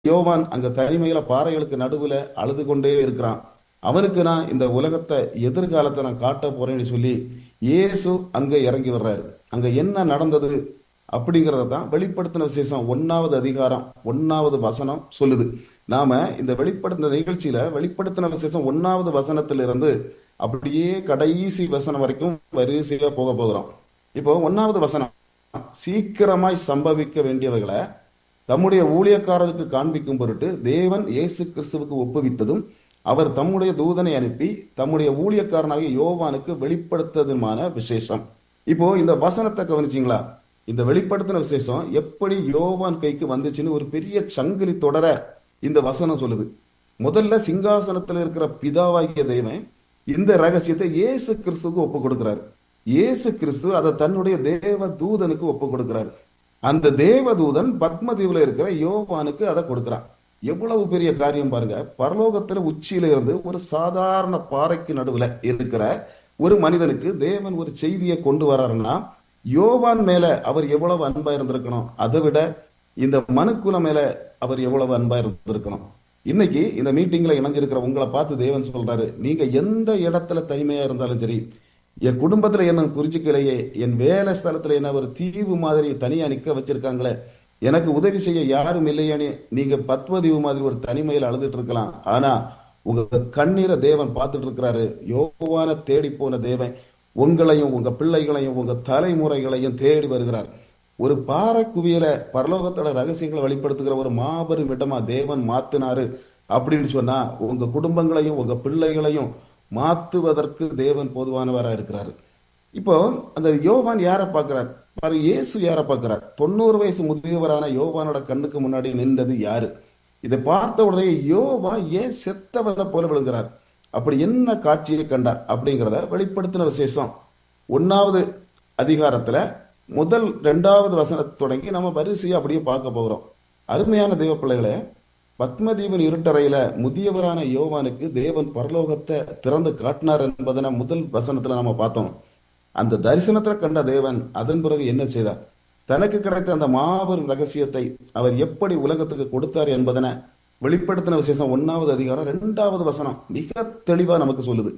யோவான் அங்க தனிமையில பாறைகளுக்கு நடுவுல அழுது கொண்டே இருக்கிறான் அவனுக்கு நான் இந்த உலகத்தை எதிர்காலத்தை நான் காட்ட போறேன்னு சொல்லி இயேசு அங்க இறங்கி வர்றாரு அங்க என்ன நடந்தது அப்படிங்கறத தான் வெளிப்படுத்தின விசேஷம் ஒன்னாவது அதிகாரம் ஒன்னாவது வசனம் சொல்லுது நாம இந்த வெளிப்படுத்தின நிகழ்ச்சியில வெளிப்படுத்தின விசேஷம் ஒன்னாவது வசனத்திலிருந்து அப்படியே கடைசி வசனம் வரைக்கும் வரிசையா போக போகிறோம் இப்போ ஒன்னாவது வசனம் சீக்கிரமாய் சம்பவிக்க வேண்டியவைகளை தம்முடைய ஊழியக்காரருக்கு காண்பிக்கும் பொருட்டு தேவன் இயேசு கிறிஸ்துவுக்கு ஒப்புவித்ததும் அவர் தம்முடைய தூதனை அனுப்பி தம்முடைய ஊழியக்காரனாகிய யோவானுக்கு வெளிப்படுத்ததுமான விசேஷம் இப்போ இந்த வசனத்தை கவனிச்சிங்களா இந்த வெளிப்படுத்தின விசேஷம் எப்படி யோவான் கைக்கு வந்துச்சுன்னு ஒரு பெரிய சங்கிலி தொடர இந்த வசனம் சொல்லுது முதல்ல சிங்காசனத்துல இருக்கிற பிதாவாகிய தெய்வன் இந்த ரகசியத்தை இயேசு கிறிஸ்துவுக்கு ஒப்பு கொடுக்கிறாரு இயேசு கிறிஸ்து அதை தன்னுடைய தேவ தூதனுக்கு ஒப்பு கொடுக்கிறாரு அந்த தேவதூதன் பத்மதீவுல இருக்கிற யோவானுக்கு அதை கொடுக்கிறான் எவ்வளவு பெரிய காரியம் பாருங்க பரலோகத்துல உச்சியில இருந்து ஒரு சாதாரண பாறைக்கு நடுவுல இருக்கிற ஒரு மனிதனுக்கு தேவன் ஒரு செய்தியை கொண்டு வர்றாருன்னா யோவான் மேல அவர் எவ்வளவு அன்பா இருந்திருக்கணும் அதை விட இந்த மனுக்குல மேல அவர் எவ்வளவு அன்பா இருந்திருக்கணும் இன்னைக்கு இந்த மீட்டிங்ல இணைஞ்சிருக்கிற உங்களை பார்த்து தேவன் சொல்றாரு நீங்க எந்த இடத்துல தனிமையா இருந்தாலும் சரி என் குடும்பத்துல என்ன புரிஞ்சுக்கலையே என் வேலை ஸ்தலத்துல என்ன ஒரு தீவு மாதிரி தனியா நிக்க வச்சிருக்காங்களே எனக்கு உதவி செய்ய யாரும் இல்லையானே நீங்க பத்மதீவு மாதிரி ஒரு தனிமையில் அழுதுட்டு இருக்கலாம் ஆனா உங்க கண்ணீரை தேவன் பார்த்துட்டு இருக்கிறாரு யோவான தேடி போன தேவன் உங்களையும் உங்க பிள்ளைகளையும் உங்க தலைமுறைகளையும் தேடி வருகிறார் ஒரு பாறை குவியல பரலோகத்தோட ரகசியங்களை வெளிப்படுத்துகிற ஒரு மாபெரும் இடமா தேவன் மாத்தினாரு அப்படின்னு சொன்னா உங்க குடும்பங்களையும் உங்க பிள்ளைகளையும் மாத்துவதற்கு தேவன் பொதுவானவரா இருக்கிறாரு இப்போ அந்த யோவான் யாரை பார்க்கிறார் பாரு இயேசு யாரை பார்க்கிறார் தொண்ணூறு வயசு முதியவரான யோவானோட கண்ணுக்கு முன்னாடி நின்றது யாரு இதை பார்த்த உடனே யோவா ஏன் செத்தவரை போல விழுகிறார் அப்படி என்ன காட்சியை கண்டார் அப்படிங்கிறத வெளிப்படுத்தின விசேஷம் ஒன்னாவது அதிகாரத்துல முதல் ரெண்டாவது வசனத்தை தொடங்கி நம்ம வரிசையை அப்படியே பார்க்க போகிறோம் அருமையான தெய்வ பிள்ளைகளே பத்மதீபன் இருட்டறையில முதியவரான யோவானுக்கு தேவன் பரலோகத்தை திறந்து காட்டினார் என்பதனை முதல் வசனத்துல நம்ம பார்த்தோம் அந்த தரிசனத்துல கண்ட தேவன் அதன் பிறகு என்ன செய்தார் தனக்கு கிடைத்த அந்த மாபெரும் ரகசியத்தை அவர் எப்படி உலகத்துக்கு கொடுத்தார் என்பதனை வெளிப்படுத்தின விசேஷம் ஒன்னாவது அதிகாரம் ரெண்டாவது வசனம் மிக தெளிவா நமக்கு சொல்லுது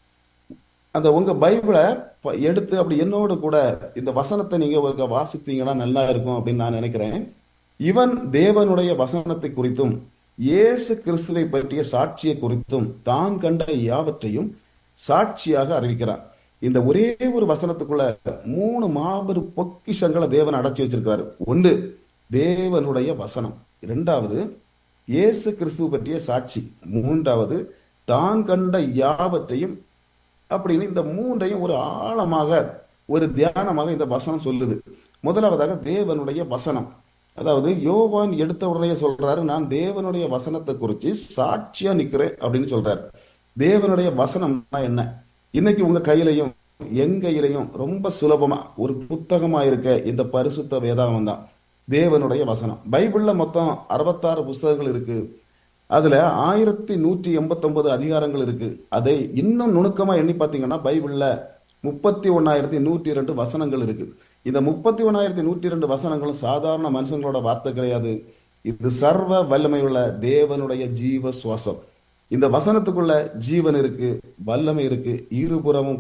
அந்த உங்க பைபிளை எடுத்து அப்படி என்னோடு கூட இந்த வசனத்தை நீங்க ஒரு வாசித்தீங்கன்னா நல்லா இருக்கும் அப்படின்னு நான் நினைக்கிறேன் இவன் தேவனுடைய வசனத்தை குறித்தும் இயேசு கிறிஸ்துவை பற்றிய சாட்சியை குறித்தும் தான் கண்ட யாவற்றையும் சாட்சியாக அறிவிக்கிறார் இந்த ஒரே ஒரு வசனத்துக்குள்ள மூணு மாபெரும் பொக்கிஷங்களை தேவன் அடைச்சி வச்சிருக்காரு ஒன்று தேவனுடைய வசனம் இரண்டாவது இயேசு கிறிஸ்துவ பற்றிய சாட்சி மூன்றாவது தான் கண்ட யாவற்றையும் அப்படின்னு இந்த மூன்றையும் ஒரு ஆழமாக ஒரு தியானமாக இந்த வசனம் சொல்லுது முதலாவதாக தேவனுடைய வசனம் அதாவது யோவான் எடுத்த உடனே சொல்றாரு நான் தேவனுடைய வசனத்தை குறித்து சாட்சியா நிக்கிறேன் அப்படின்னு சொல்றாரு தேவனுடைய வசனம்னா என்ன இன்னைக்கு உங்க கையிலையும் எங்க கையிலையும் ரொம்ப சுலபமா ஒரு புத்தகமா இருக்க இந்த பரிசுத்த வேதாகம் தான் தேவனுடைய வசனம் பைபிள்ல மொத்தம் அறுபத்தாறு புஸ்தகங்கள் இருக்கு அதுல ஆயிரத்தி நூற்றி எண்பத்தி ஒன்பது அதிகாரங்கள் இருக்கு அதை இன்னும் நுணுக்கமா எண்ணி பார்த்தீங்கன்னா பைபிள்ல முப்பத்தி ஒன்னாயிரத்தி நூற்றி இரண்டு வசனங்கள் இருக்கு இந்த முப்பத்தி ஒன்னாயிரத்தி நூற்றி இரண்டு வசனங்களும் சாதாரண மனுஷங்களோட வார்த்தை கிடையாது இது சர்வ வல்லமையுள்ள தேவனுடைய ஜீவ சுவாசம் இந்த வசனத்துக்குள்ள ஜீவன் இருக்கு வல்லமை இருக்கு இருபுறமும்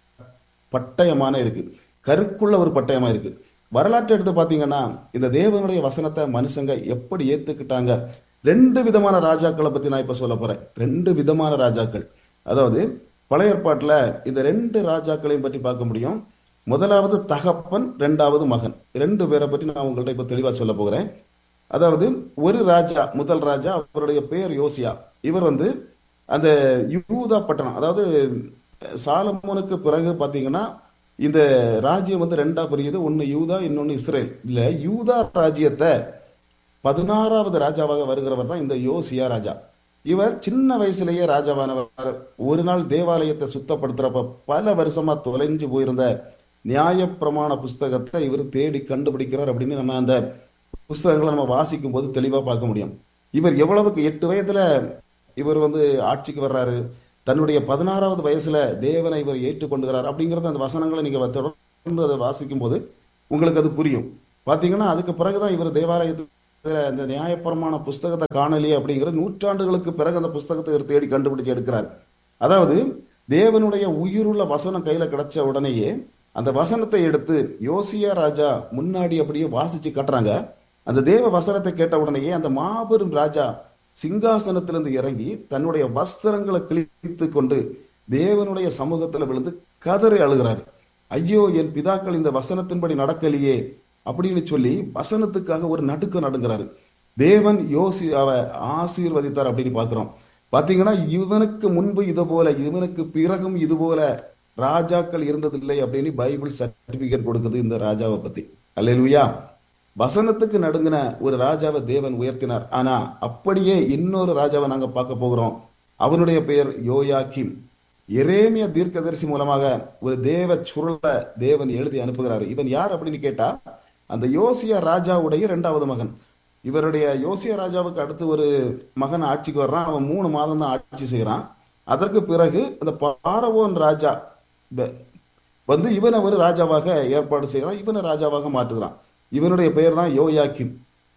பட்டயமான இருக்கு கருக்குள்ள ஒரு பட்டயமா இருக்கு வரலாற்றை எடுத்து பாத்தீங்கன்னா இந்த தேவனுடைய வசனத்தை மனுஷங்க எப்படி ஏத்துக்கிட்டாங்க ரெண்டு விதமான ராஜாக்களை பத்தி நான் இப்ப சொல்ல போறேன் ரெண்டு விதமான ராஜாக்கள் அதாவது பழைய ஏற்பாட்டுல இந்த ரெண்டு ராஜாக்களையும் பற்றி பார்க்க முடியும் முதலாவது தகப்பன் ரெண்டாவது மகன் ரெண்டு பேரை பற்றி நான் உங்கள்ட்ட இப்ப தெளிவா சொல்ல போகிறேன் அதாவது ஒரு ராஜா முதல் ராஜா அவருடைய பெயர் யோசியா இவர் வந்து அந்த யூதா பட்டணம் அதாவது சாலமோனுக்கு பிறகு பாத்தீங்கன்னா இந்த ராஜ்யம் வந்து ரெண்டா பிரியுது ஒன்னு யூதா இன்னொன்னு இஸ்ரேல் இல்ல யூதா ராஜ்யத்தை பதினாறாவது ராஜாவாக வருகிறவர் தான் இந்த யோசியா ராஜா இவர் சின்ன வயசுலயே ராஜாவானவர் ஒரு நாள் தேவாலயத்தை சுத்தப்படுத்துறப்ப பல வருஷமா தொலைஞ்சு போயிருந்த நியாயப்பிரமாண புஸ்தகத்தை இவர் தேடி கண்டுபிடிக்கிறார் அப்படின்னு நம்ம அந்த புஸ்தகங்களை நம்ம வாசிக்கும் போது தெளிவா பார்க்க முடியும் இவர் எவ்வளவுக்கு எட்டு வயதுல இவர் வந்து ஆட்சிக்கு வர்றாரு தன்னுடைய பதினாறாவது வயசுல தேவனை இவர் ஏற்றுக்கொண்டுகிறார் அப்படிங்கறத அந்த வசனங்களை நீங்க தொடர்ந்து அதை வாசிக்கும் போது உங்களுக்கு அது புரியும் பாத்தீங்கன்னா அதுக்கு பிறகுதான் இவர் தேவாலயத்துக்கு இதுல இந்த நியாயப்பிரமாண புஸ்தகத்தை காணலையே அப்படிங்கிறது நூற்றாண்டுகளுக்கு பிறகு அந்த புஸ்தகத்தை இவர் தேடி கண்டுபிடிச்சு எடுக்கிறார் அதாவது தேவனுடைய உயிருள்ள வசனம் கையில கிடைச்ச உடனேயே அந்த வசனத்தை எடுத்து யோசியா ராஜா முன்னாடி அப்படியே வாசிச்சு கட்டுறாங்க அந்த தேவ வசனத்தை கேட்ட உடனேயே அந்த மாபெரும் ராஜா சிங்காசனத்திலிருந்து இறங்கி தன்னுடைய வஸ்திரங்களை கிழித்து கொண்டு தேவனுடைய சமூகத்துல விழுந்து கதறி அழுகிறார் ஐயோ என் பிதாக்கள் இந்த வசனத்தின்படி நடக்கலையே அப்படின்னு சொல்லி வசனத்துக்காக ஒரு நடுக்க நடுங்கிறாரு தேவன் யோசி அவ ஆசீர்வதித்தார் அப்படின்னு பார்க்கிறோம் பாத்தீங்கன்னா இவனுக்கு முன்பு இது போல இவனுக்கு பிறகும் இது போல ராஜாக்கள் இருந்ததில்லை அப்படின்னு பைபிள் சர்டிபிகேட் கொடுக்குது இந்த ராஜாவை பத்தி அல்லேலூயா வசனத்துக்கு நடுங்கின ஒரு ராஜாவை தேவன் உயர்த்தினார் ஆனா அப்படியே இன்னொரு ராஜாவை நாங்க பார்க்க போகிறோம் அவனுடைய பெயர் யோயாக்கிம் எரேமிய தீர்க்கதரிசி மூலமாக ஒரு தேவ சுருள தேவன் எழுதி அனுப்புகிறார் இவன் யார் அப்படின்னு கேட்டா அந்த யோசியா ராஜாவுடைய இரண்டாவது மகன் இவருடைய யோசியா ராஜாவுக்கு அடுத்து ஒரு மகன் ஆட்சிக்கு வர்றான் அவன் மூணு மாதம் தான் ஆட்சி செய்யறான் அதற்கு பிறகு அந்த பாரவோன் ராஜா ப- வந்து இவனை ஒரு ராஜாவாக ஏற்பாடு செய்யறான் இவனை ராஜாவாக மாற்றுகிறான் இவனுடைய பெயர் தான் யோயாக்கிம்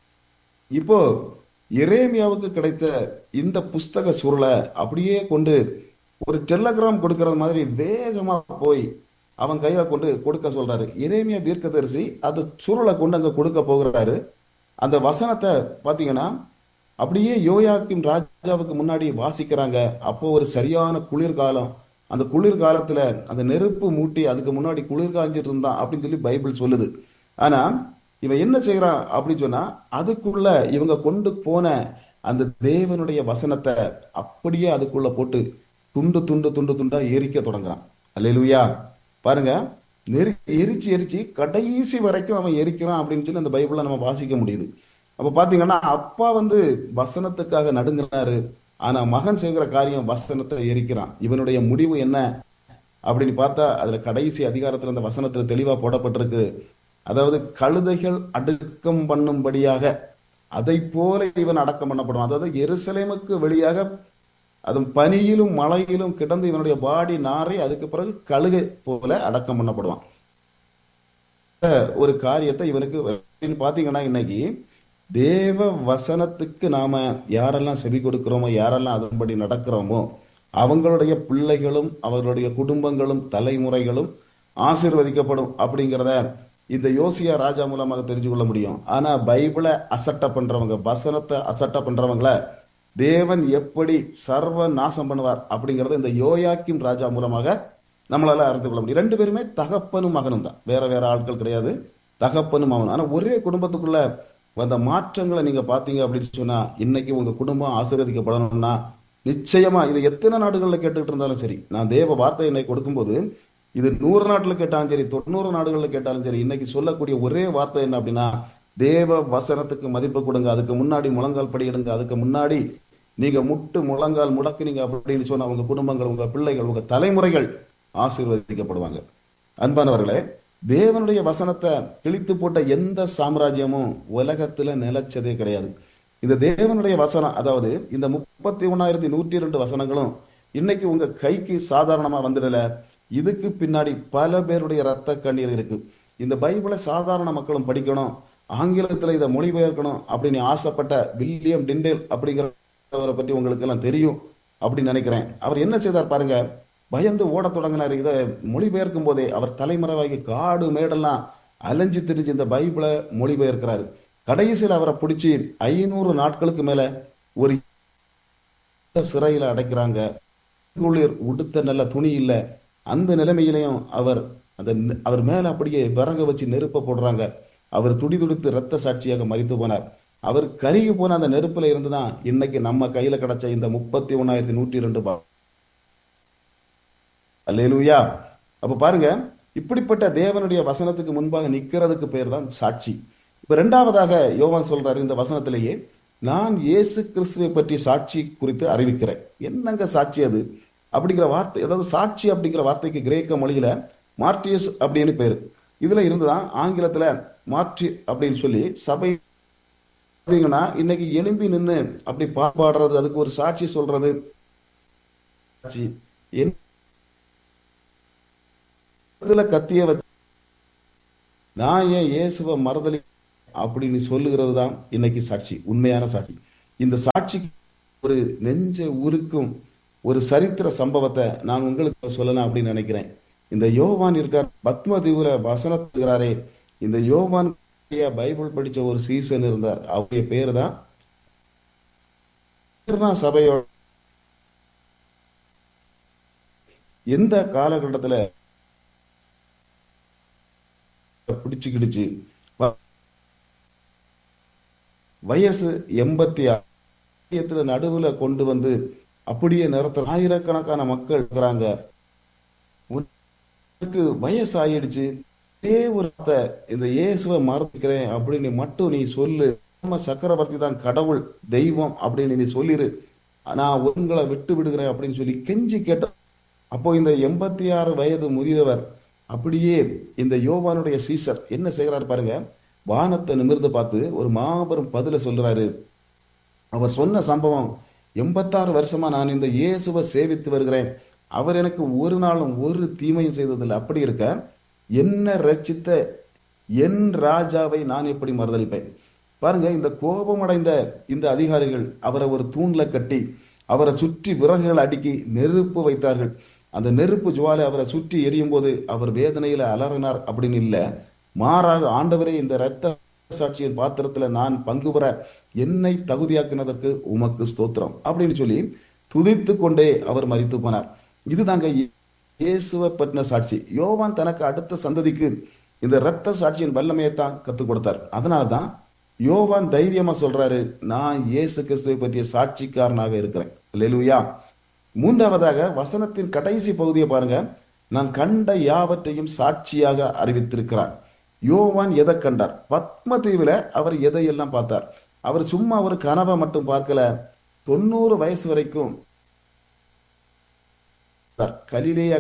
இப்போ எரேமியாவுக்கு கிடைத்த இந்த புஸ்தக சுருளை அப்படியே கொண்டு ஒரு டெலகிராம் கொடுக்கறது மாதிரி வேகமா போய் அவன் கையில கொண்டு கொடுக்க சொல்றாரு எரேமியா தீர்க்கதரிசி அது சுருளை கொண்டு அங்க கொடுக்க போகிறாரு அந்த வசனத்தை பாத்தீங்கன்னா அப்படியே யோயாக்கிம் ராஜாவுக்கு முன்னாடி வாசிக்கிறாங்க அப்போ ஒரு சரியான குளிர்காலம் அந்த குளிர்காலத்துல அந்த நெருப்பு மூட்டி அதுக்கு முன்னாடி குளிர் காஞ்சிட்டு இருந்தான் அப்படின்னு சொல்லி பைபிள் சொல்லுது ஆனா இவன் என்ன செய்யறான் அப்படின்னு சொன்னா அதுக்குள்ள இவங்க கொண்டு போன அந்த தேவனுடைய வசனத்தை அப்படியே அதுக்குள்ள போட்டு துண்டு துண்டு துண்டு துண்டா எரிக்க தொடங்குறான் அல்லேலூயா பாருங்க நெரி எரிச்சு எரிச்சு கடைசி வரைக்கும் அவன் எரிக்கிறான் அப்படின்னு சொல்லி அந்த பைபிளை நம்ம வாசிக்க முடியுது அப்ப பாத்தீங்கன்னா அப்பா வந்து வசனத்துக்காக நடுங்கினாரு ஆனா மகன் செய்கிற காரியம் வசனத்தை எரிக்கிறான் இவனுடைய முடிவு என்ன அப்படின்னு பார்த்தா அதுல கடைசி அதிகாரத்துல அந்த வசனத்துல தெளிவா போடப்பட்டிருக்கு அதாவது கழுதைகள் அடக்கம் பண்ணும்படியாக அதை போல இவன் அடக்கம் பண்ணப்படுவான் அதாவது எருசலேமுக்கு வெளியாக அதுவும் பனியிலும் மழையிலும் கிடந்து இவனுடைய பாடி நாரை அதுக்கு பிறகு கழுகை போல அடக்கம் பண்ணப்படுவான் ஒரு காரியத்தை இவனுக்கு அப்படின்னு பாத்தீங்கன்னா இன்னைக்கு தேவ வசனத்துக்கு நாம யாரெல்லாம் செவி கொடுக்கிறோமோ யாரெல்லாம் அதன்படி நடக்கிறோமோ அவங்களுடைய பிள்ளைகளும் அவர்களுடைய குடும்பங்களும் தலைமுறைகளும் ஆசீர்வதிக்கப்படும் அப்படிங்கிறத இந்த யோசியா ராஜா மூலமாக தெரிஞ்சு கொள்ள முடியும் ஆனா பைபிளை அசட்டை பண்றவங்க வசனத்தை அசட்டை பண்றவங்கள தேவன் எப்படி சர்வ நாசம் பண்ணுவார் அப்படிங்கறத இந்த யோயாக்கிம் ராஜா மூலமாக நம்மளால அறிந்து கொள்ள முடியும் ரெண்டு பேருமே தகப்பனும் மகனும் தான் வேற வேற ஆட்கள் கிடையாது தகப்பனும் மகனும் ஆனா ஒரே குடும்பத்துக்குள்ள வந்த மாற்றங்களை நீங்க பாத்தீங்க அப்படின்னு சொன்னா இன்னைக்கு உங்க குடும்பம் ஆசீர்வதிக்கப்படணும்னா நிச்சயமா இது எத்தனை நாடுகள்ல கேட்டுக்கிட்டு இருந்தாலும் சரி நான் தேவ வார்த்தை இன்னைக்கு கொடுக்கும்போது இது நூறு நாட்டுல கேட்டாலும் சரி தொண்ணூறு நாடுகள்ல கேட்டாலும் சரி இன்னைக்கு சொல்லக்கூடிய ஒரே வார்த்தை என்ன அப்படின்னா தேவ வசனத்துக்கு மதிப்பு கொடுங்க அதுக்கு முன்னாடி முழங்கால் படியிடுங்க அதுக்கு முன்னாடி நீங்க முட்டு முழங்கால் முடக்குனீங்க அப்படின்னு சொன்னா உங்க குடும்பங்கள் உங்க பிள்ளைகள் உங்க தலைமுறைகள் ஆசீர்வதிக்கப்படுவாங்க அன்பானவர்களே தேவனுடைய வசனத்தை கிழித்து போட்ட எந்த சாம்ராஜ்யமும் உலகத்துல நிலைச்சதே கிடையாது இந்த தேவனுடைய வசனம் அதாவது இந்த முப்பத்தி ஒன்னாயிரத்தி நூற்றி ரெண்டு வசனங்களும் இன்னைக்கு உங்க கைக்கு சாதாரணமா வந்துடல இதுக்கு பின்னாடி பல பேருடைய ரத்த கண்ணீர் இருக்கு இந்த பைபிளை சாதாரண மக்களும் படிக்கணும் ஆங்கிலத்துல இதை மொழிபெயர்க்கணும் அப்படின்னு ஆசைப்பட்ட வில்லியம் டிண்டேல் அப்படிங்கிறவரை பற்றி உங்களுக்கு எல்லாம் தெரியும் அப்படின்னு நினைக்கிறேன் அவர் என்ன செய்தார் பாருங்க பயந்து ஓடத் தொடங்கினார் இதை மொழிபெயர்க்கும் போதே அவர் தலைமறைவாகி காடு மேடெல்லாம் அலைஞ்சு திரிஞ்சு இந்த பைபிளை மொழிபெயர்க்கிறாரு கடைசியில் அவரை பிடிச்சி ஐநூறு நாட்களுக்கு மேல ஒரு சிறையில அடைக்கிறாங்க குளிர் உடுத்த நல்ல துணி இல்ல அந்த நிலைமையிலையும் அவர் அந்த அவர் மேல அப்படியே விறக வச்சு நெருப்ப போடுறாங்க அவர் துடி துடித்து ரத்த சாட்சியாக மறித்து போனார் அவர் கருகி போன அந்த நெருப்புல இருந்துதான் இன்னைக்கு நம்ம கையில கிடைச்ச இந்த முப்பத்தி ஒன்னாயிரத்தி நூற்றி ரெண்டு பா அல்லேலூயா அப்ப பாருங்க இப்படிப்பட்ட தேவனுடைய வசனத்துக்கு முன்பாக நிக்கிறதுக்கு பேர் தான் சாட்சி இப்ப ரெண்டாவதாக யோவான் சொல்றாரு இந்த வசனத்திலேயே நான் இயேசு கிறிஸ்துவை பற்றி சாட்சி குறித்து அறிவிக்கிறேன் என்னங்க சாட்சி அது அப்படிங்கிற வார்த்தை அதாவது சாட்சி அப்படிங்கிற வார்த்தைக்கு கிரேக்க மொழியில மார்டியஸ் அப்படின்னு பேரு இதுல இருந்துதான் ஆங்கிலத்துல மாற்றி அப்படின்னு சொல்லி சபை பாத்தீங்கன்னா இன்னைக்கு எலும்பி நின்று அப்படி பாடுறது அதுக்கு ஒரு சாட்சி சொல்றது சாட்சி என்ன இதுல கத்திய வச்சு நான் ஏன் இயேசுவ மறுதலி அப்படின்னு சொல்லுகிறது தான் இன்னைக்கு சாட்சி உண்மையான சாட்சி இந்த சாட்சி ஒரு நெஞ்ச உருக்கும் ஒரு சரித்திர சம்பவத்தை நான் உங்களுக்கு சொல்லலாம் அப்படின்னு நினைக்கிறேன் இந்த யோவான் இருக்கார் பத்மதீவுல வசனத்துகிறாரே இந்த யோவான் பைபிள் படிச்ச ஒரு சீசன் இருந்தார் அவருடைய பேரு தான் சபையோட எந்த காலகட்டத்துல பிடிச்சுக்கிடுச்சு வயசு எண்பத்தி ஆயிரத்துல நடுவுல கொண்டு வந்து அப்படியே நிறத்த ஆயிரக்கணக்கான மக்கள் இருக்கிறாங்க உனக்கு வயசு ஆயிடுச்சு ஒரே ஒரு இந்த இயேசுவை மறந்துக்கிறேன் அப்படின்னு மட்டும் நீ சொல்லு நம்ம சக்கரவர்த்தி தான் கடவுள் தெய்வம் அப்படின்னு நீ சொல்லிரு நான் உங்களை விட்டு விடுகிறேன் அப்படின்னு சொல்லி கெஞ்சி கேட்ட அப்போ இந்த எண்பத்தி ஆறு வயது முதியவர் அப்படியே இந்த யோவானுடைய சீசர் என்ன செய்கிறார் பாருங்க வானத்தை நிமிர்ந்து பார்த்து ஒரு மாபெரும் பதில சொல்றாரு அவர் சொன்ன சம்பவம் எண்பத்தாறு வருஷமா நான் இந்த இயேசுவை சேவித்து வருகிறேன் அவர் எனக்கு ஒரு நாளும் ஒரு தீமையும் செய்ததில்லை அப்படி இருக்க என்ன ரச்சித்த என் ராஜாவை நான் எப்படி மறுதளிப்பேன் பாருங்க இந்த கோபமடைந்த இந்த அதிகாரிகள் அவரை ஒரு தூண்ல கட்டி அவரை சுற்றி விறகுகள் அடுக்கி நெருப்பு வைத்தார்கள் அந்த நெருப்பு ஜுவாலை அவரை சுற்றி எரியும் போது அவர் வேதனையில அலறினார் அப்படின்னு இல்ல மாறாக ஆண்டவரே இந்த இரத்த சாட்சியின் பாத்திரத்துல நான் பங்கு பெற என்னை தகுதியாக்கினதற்கு உமக்கு ஸ்தோத்திரம் அப்படின்னு சொல்லி துதித்து கொண்டே அவர் மறித்து போனார் இதுதாங்க இயேசுவை பற்றின சாட்சி யோவான் தனக்கு அடுத்த சந்ததிக்கு இந்த இரத்த சாட்சியின் வல்லமையை தான் கத்துக் கொடுத்தார் அதனாலதான் யோவான் தைரியமா சொல்றாரு நான் இயேசு கிறிஸ்துவை பற்றிய சாட்சிக்காரனாக இருக்கிறேன் லெலுயா மூன்றாவதாக வசனத்தின் கடைசி பகுதியை பாருங்க நான் கண்ட யாவற்றையும் சாட்சியாக அறிவித்திருக்கிறார் யோவான் எதை கண்டார் பத்மதீவுல அவர் எதையெல்லாம் பார்த்தார் அவர் சும்மா ஒரு கனவை மட்டும் பார்க்கல தொண்ணூறு வயசு வரைக்கும் கலிலேயா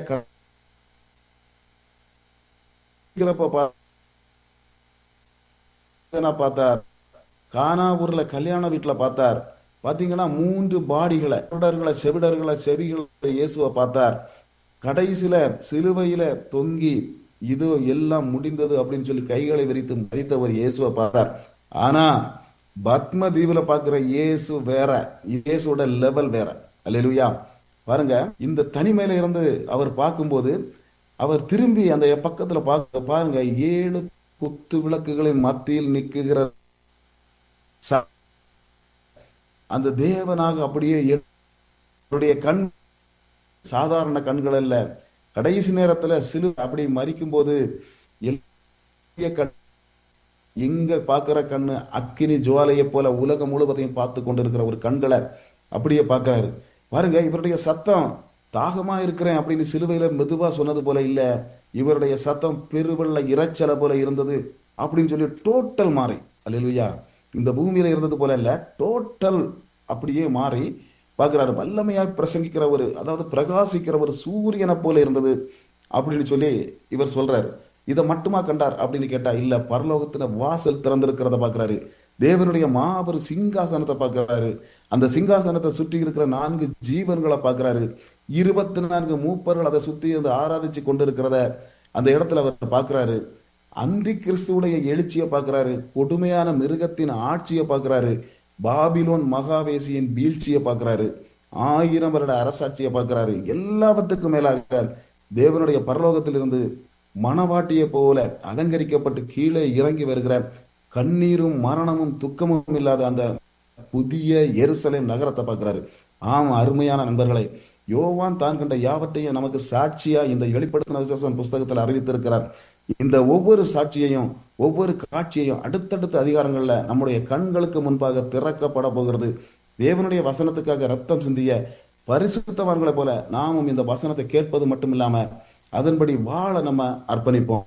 பார்த்தார் கானாவூர்ல கல்யாண வீட்டுல பார்த்தார் பாத்தீங்கன்னா மூன்று பாடிகளை செவிடர்களை செவிடர்களை செவிகளை இயேசுவை பார்த்தார் கடைசியில சிலுவையில தொங்கி இது எல்லாம் முடிந்தது அப்படின்னு சொல்லி கைகளை விரித்து மறித்த ஒரு இயேசுவை பார்த்தார் ஆனா பத்ம தீவுல பாக்குற இயேசு வேற இயேசுவோட லெவல் வேற அல்லா பாருங்க இந்த தனிமையில இருந்து அவர் பார்க்கும்போது அவர் திரும்பி அந்த பக்கத்துல பார்க்க பாருங்க ஏழு குத்து விளக்குகளின் மத்தியில் நிற்குகிற அந்த தேவனாக அப்படியே அவருடைய கண் சாதாரண கண்கள் அல்ல கடைசி நேரத்துல சிலு அப்படி மறிக்கும் போது எங்க பாக்குற கண்ணு அக்கினி ஜுவாலையை போல உலகம் முழுவதையும் பார்த்து கொண்டிருக்கிற ஒரு கண்களை அப்படியே பாக்குறாரு பாருங்க இவருடைய சத்தம் தாகமா இருக்கிறேன் அப்படின்னு சிலுவையில மெதுவா சொன்னது போல இல்ல இவருடைய சத்தம் பெருவெள்ள இறைச்சலை போல இருந்தது அப்படின்னு சொல்லி டோட்டல் மாறி அல்லா இந்த பூமியில இருந்தது போல இல்ல டோட்டல் அப்படியே மாறி பார்க்கிறாரு வல்லமையா பிரசங்கிக்கிற ஒரு அதாவது பிரகாசிக்கிற ஒரு சூரியனை போல இருந்தது அப்படின்னு சொல்லி இவர் சொல்றாரு இதை மட்டுமா கண்டார் அப்படின்னு கேட்டா இல்ல பரலோகத்துல வாசல் திறந்திருக்கிறத பாக்குறாரு தேவனுடைய மாபெரும் சிங்காசனத்தை பார்க்கிறாரு அந்த சிங்காசனத்தை சுற்றி இருக்கிற நான்கு ஜீவன்களை பார்க்கிறாரு இருபத்தி நான்கு மூப்பர்கள் அதை சுத்தி வந்து ஆராதிச்சு கொண்டிருக்கிறத அந்த இடத்துல அவர் பார்க்கிறாரு அந்தி கிறிஸ்துவுடைய எழுச்சியை பார்க்கிறாரு கொடுமையான மிருகத்தின் ஆட்சியை பார்க்கிறாரு பாபிலோன் மகாவேசியின் வீழ்ச்சியை பார்க்கிறாரு ஆயிரம் வருட அரசாட்சியை பார்க்கிறாரு எல்லாவற்றுக்கும் மேலாக தேவனுடைய பரலோகத்திலிருந்து மணவாட்டியை போல அலங்கரிக்கப்பட்டு கீழே இறங்கி வருகிற கண்ணீரும் மரணமும் துக்கமும் இல்லாத அந்த புதிய எருசலேம் நகரத்தை பார்க்கிறாரு ஆமா அருமையான நண்பர்களை யோவான் தான் கண்ட யாவற்றையும் நமக்கு சாட்சியா இந்த வெளிப்படுத்தின விசேஷம் புஸ்தகத்தில் அறிவித்திருக்கிறார் இந்த ஒவ்வொரு சாட்சியையும் ஒவ்வொரு காட்சியையும் அடுத்தடுத்த அதிகாரங்கள்ல நம்முடைய கண்களுக்கு முன்பாக திறக்கப்பட போகிறது தேவனுடைய வசனத்துக்காக ரத்தம் சிந்திய பரிசுத்தவான்களை போல நாமும் இந்த வசனத்தை கேட்பது மட்டும் இல்லாம அதன்படி வாழ நம்ம அர்ப்பணிப்போம்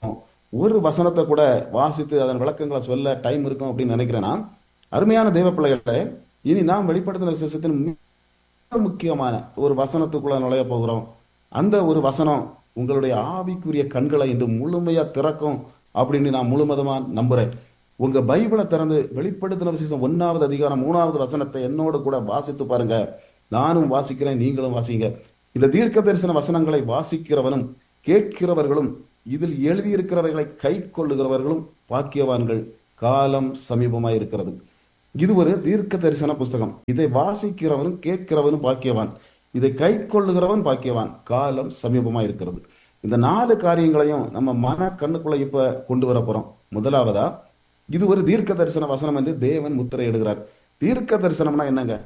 ஒரு வசனத்தை கூட வாசித்து அதன் விளக்கங்களை சொல்ல டைம் இருக்கும் அப்படின்னு நினைக்கிறேன்னா அருமையான தேவ பிள்ளைகளை இனி நாம் வெளிப்படுத்தின விசேஷத்தின் மிக முக்கியமான ஒரு வசனத்துக்குள்ள நுழைய போகிறோம் அந்த ஒரு வசனம் உங்களுடைய ஆவிக்குரிய கண்களை இன்று முழுமையா திறக்கும் அப்படின்னு நான் முழுமதமா நம்புறேன் உங்க பைபிளை திறந்து வெளிப்படுத்தின விசேஷம் ஒன்னாவது அதிகாரம் மூணாவது வசனத்தை என்னோடு கூட வாசித்து பாருங்க நானும் வாசிக்கிறேன் நீங்களும் வாசிங்க இந்த தீர்க்க தரிசன வசனங்களை வாசிக்கிறவனும் கேட்கிறவர்களும் இதில் எழுதியிருக்கிறவைகளை கை கொள்ளுகிறவர்களும் பாக்கியவான்கள் காலம் சமீபமாய் இருக்கிறது இது ஒரு தீர்க்க தரிசன புஸ்தகம் இதை வாசிக்கிறவனும் கேட்கிறவனும் பாக்கியவான் இதை கை கொள்ளுகிறவன் பாக்கியவான் காலம் சமீபமா இருக்கிறது இந்த நாலு காரியங்களையும் நம்ம மன கண்ணுக்குள்ள இப்ப கொண்டு வர போறோம் முதலாவதா இது ஒரு தீர்க்க தரிசன வசனம் என்று தேவன் முத்திரை இடுகிறார் தீர்க்க தரிசனம்னா என்னங்க